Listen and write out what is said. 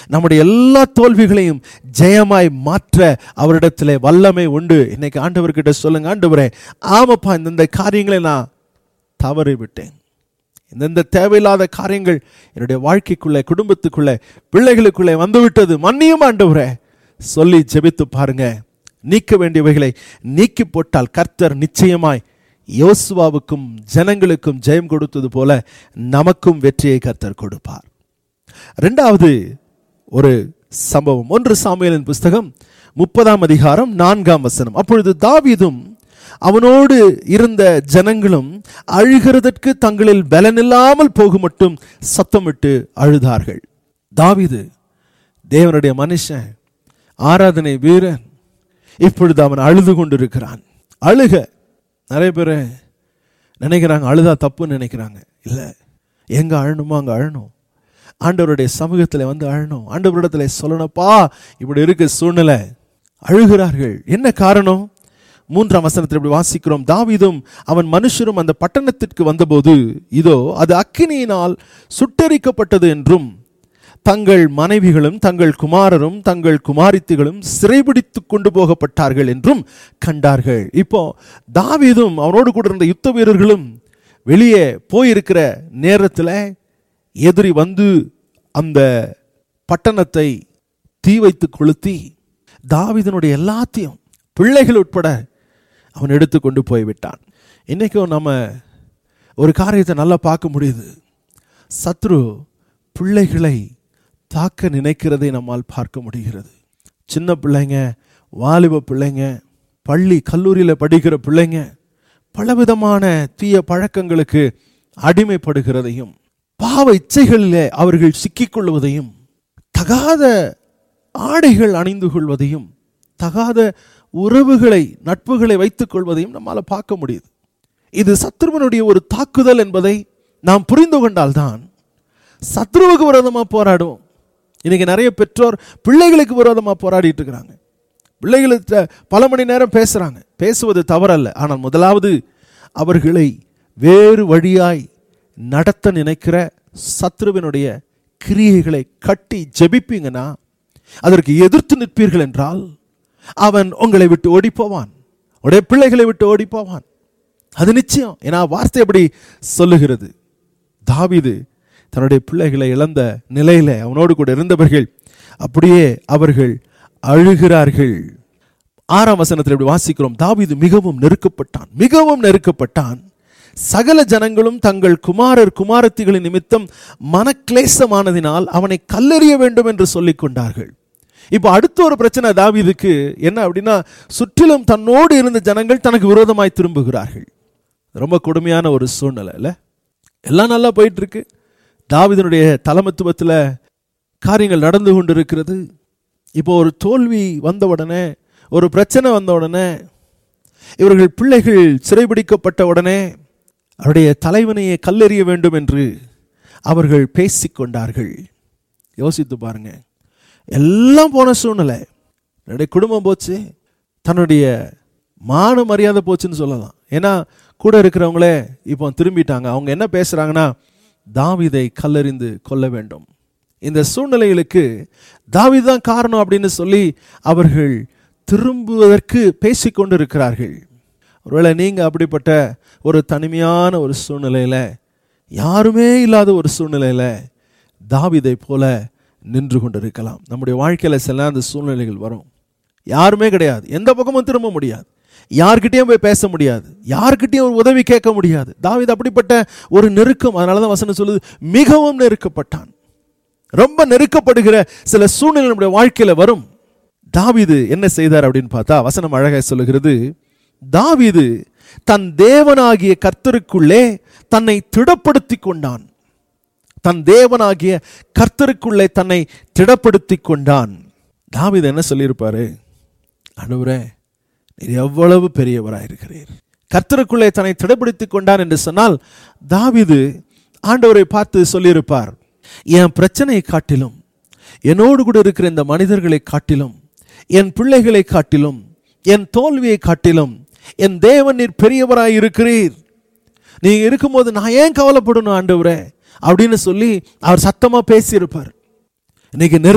நம்முடைய எல்லா தோல்விகளையும் ஜெயமாய் மாற்ற அவரிடத்திலே வல்லமை உண்டு இன்னைக்கு ஆண்டவர்கிட்ட சொல்லுங்க ஆண்டவரே ஆமாப்பா இந்தந்த காரியங்களை நான் தவறி விட்டேன் இந்தந்த தேவையில்லாத காரியங்கள் என்னுடைய வாழ்க்கைக்குள்ளே குடும்பத்துக்குள்ளே பிள்ளைகளுக்குள்ளே வந்துவிட்டது மன்னியும் ஆண்டவரே சொல்லி ஜெபித்து பாருங்க நீக்க வேண்டியவைகளை நீக்கி போட்டால் கர்த்தர் நிச்சயமாய் யோசுவாவுக்கும் ஜனங்களுக்கும் ஜெயம் கொடுத்தது போல நமக்கும் வெற்றியை கர்த்தர் கொடுப்பார் ரெண்டாவது ஒரு சம்பவம் ஒன்று சாமுவேலின் புஸ்தகம் முப்பதாம் அதிகாரம் நான்காம் வசனம் அப்பொழுது தாவீதும் அவனோடு இருந்த ஜனங்களும் அழுகிறதற்கு தங்களில் பலனில்லாமல் போகும் மட்டும் சத்தமிட்டு அழுதார்கள் தாவீது தேவனுடைய மனுஷன் ஆராதனை வீரன் இப்பொழுது அவன் அழுது கொண்டிருக்கிறான் அழுக நிறைய பேர் நினைக்கிறாங்க அழுதா தப்புன்னு நினைக்கிறாங்க இல்லை எங்க அழணுமோ அங்க அழணும் ஆண்டவருடைய சமூகத்தில் வந்து அழணும் ஆண்டவரிடத்தில் சொல்லணும்ப்பா இப்படி இருக்கு சூழ்நிலை அழுகிறார்கள் என்ன காரணம் மூன்றாம் வசனத்தில் இப்படி வாசிக்கிறோம் தாவீதும் அவன் மனுஷரும் அந்த பட்டணத்திற்கு வந்தபோது இதோ அது அக்கினியினால் சுட்டரிக்கப்பட்டது என்றும் தங்கள் மனைவிகளும் தங்கள் குமாரரும் தங்கள் குமாரித்திகளும் சிறைபிடித்து கொண்டு போகப்பட்டார்கள் என்றும் கண்டார்கள் இப்போ தாவீதும் அவனோடு கூட இருந்த யுத்த வீரர்களும் வெளியே போயிருக்கிற நேரத்தில் எதிரி வந்து அந்த பட்டணத்தை தீ வைத்து கொளுத்தி தாவீதனுடைய எல்லாத்தையும் பிள்ளைகள் உட்பட அவன் எடுத்து கொண்டு போய்விட்டான் இன்னைக்கும் நம்ம ஒரு காரியத்தை நல்லா பார்க்க முடியுது சத்ரு பிள்ளைகளை தாக்க நினைக்கிறதை நம்மால் பார்க்க முடிகிறது சின்ன பிள்ளைங்க வாலிப பிள்ளைங்க பள்ளி கல்லூரியில் படிக்கிற பிள்ளைங்க பலவிதமான தீய பழக்கங்களுக்கு அடிமைப்படுகிறதையும் பாவ இச்சைகளிலே அவர்கள் சிக்கிக்கொள்வதையும் தகாத ஆடைகள் அணிந்து கொள்வதையும் தகாத உறவுகளை நட்புகளை வைத்துக் கொள்வதையும் நம்மால் பார்க்க முடியுது இது சத்ருவனுடைய ஒரு தாக்குதல் என்பதை நாம் புரிந்து கொண்டால்தான் சத்ருவுக்கு விரோதமாக போராடுவோம் இன்னைக்கு நிறைய பெற்றோர் பிள்ளைகளுக்கு விரோதமாக போராடிட்டு இருக்கிறாங்க பிள்ளைகளுக்கு பல மணி நேரம் பேசுறாங்க பேசுவது தவறல்ல ஆனால் முதலாவது அவர்களை வேறு வழியாய் நடத்த நினைக்கிற சத்ருவினுடைய கிரியைகளை கட்டி ஜெபிப்பீங்கன்னா அதற்கு எதிர்த்து நிற்பீர்கள் என்றால் அவன் உங்களை விட்டு ஓடி போவான் உடைய பிள்ளைகளை விட்டு ஓடி போவான் அது நிச்சயம் ஏன்னா வார்த்தை அப்படி சொல்லுகிறது தாவீது தன்னுடைய பிள்ளைகளை இழந்த நிலையில அவனோடு கூட இருந்தவர்கள் அப்படியே அவர்கள் அழுகிறார்கள் ஆறாம் வசனத்தில் இப்படி வாசிக்கிறோம் தாவீது மிகவும் நெருக்கப்பட்டான் மிகவும் நெருக்கப்பட்டான் சகல ஜனங்களும் தங்கள் குமாரர் குமாரத்திகளின் நிமித்தம் மனக்லேசமானதினால் அவனை கல்லெறிய வேண்டும் என்று சொல்லிக் கொண்டார்கள் இப்போ அடுத்த ஒரு பிரச்சனை தாவீதுக்கு என்ன அப்படின்னா சுற்றிலும் தன்னோடு இருந்த ஜனங்கள் தனக்கு விரோதமாய் திரும்புகிறார்கள் ரொம்ப கொடுமையான ஒரு சூழ்நிலை இல்லை எல்லாம் நல்லா போயிட்டு இருக்கு தாவீதனுடைய தலைமத்துவத்தில் காரியங்கள் நடந்து கொண்டு இருக்கிறது இப்போ ஒரு தோல்வி வந்த உடனே ஒரு பிரச்சனை வந்த உடனே இவர்கள் பிள்ளைகள் சிறைபிடிக்கப்பட்ட உடனே அவருடைய தலைவனையை கல்லெறிய வேண்டும் என்று அவர்கள் பேசிக்கொண்டார்கள் யோசித்து பாருங்க எல்லாம் போன சூழ்நிலை என்னுடைய குடும்பம் போச்சு தன்னுடைய மான மரியாதை போச்சுன்னு சொல்லலாம் ஏன்னா கூட இருக்கிறவங்களே இப்போ திரும்பிட்டாங்க அவங்க என்ன பேசுறாங்கன்னா தாவிதை கல்லறிந்து கொல்ல வேண்டும் இந்த சூழ்நிலைகளுக்கு தாவீது தான் காரணம் அப்படின்னு சொல்லி அவர்கள் திரும்புவதற்கு பேசிக்கொண்டு இருக்கிறார்கள் ஒருவேளை நீங்கள் அப்படிப்பட்ட ஒரு தனிமையான ஒரு சூழ்நிலையில் யாருமே இல்லாத ஒரு சூழ்நிலையில் தாவிதை போல நின்று கொண்டிருக்கலாம் நம்முடைய வாழ்க்கையில் சில அந்த சூழ்நிலைகள் வரும் யாருமே கிடையாது எந்த பக்கமும் திரும்ப முடியாது யார்கிட்டயும் போய் பேச முடியாது யார்கிட்டயும் ஒரு உதவி கேட்க முடியாது தாவீது அப்படிப்பட்ட ஒரு நெருக்கம் அதனால தான் வசனம் சொல்லுது மிகவும் நெருக்கப்பட்டான் ரொம்ப நெருக்கப்படுகிற சில சூழ்நிலை நம்முடைய வாழ்க்கையில வரும் தாவீது என்ன செய்தார் அப்படின்னு பார்த்தா வசனம் அழகாக சொல்லுகிறது தாவீது தன் தேவனாகிய கர்த்தருக்குள்ளே தன்னை திடப்படுத்தி கொண்டான் தன் தேவனாகிய கர்த்தருக்குள்ளே தன்னை திடப்படுத்தி கொண்டான் தாவீது என்ன சொல்லியிருப்பாரு அனுவரே நீர் எவ்வளவு பெரியவராயிருக்கிறீர் கர்த்தருக்குள்ளே தன்னை திடப்படுத்தி கொண்டான் என்று சொன்னால் தாவீது ஆண்டவரை பார்த்து சொல்லியிருப்பார் என் பிரச்சனையை காட்டிலும் என்னோடு கூட இருக்கிற இந்த மனிதர்களை காட்டிலும் என் பிள்ளைகளை காட்டிலும் என் தோல்வியை காட்டிலும் என் தேவன் நீர் பெரியவராய் இருக்கிறீர் நீங்க இருக்கும்போது நான் ஏன் கவலைப்படணும் ஆண்டவரே அப்படின்னு சொல்லி அவர் சத்தமா பேசியிருப்பார் இன்னைக்கு நெரு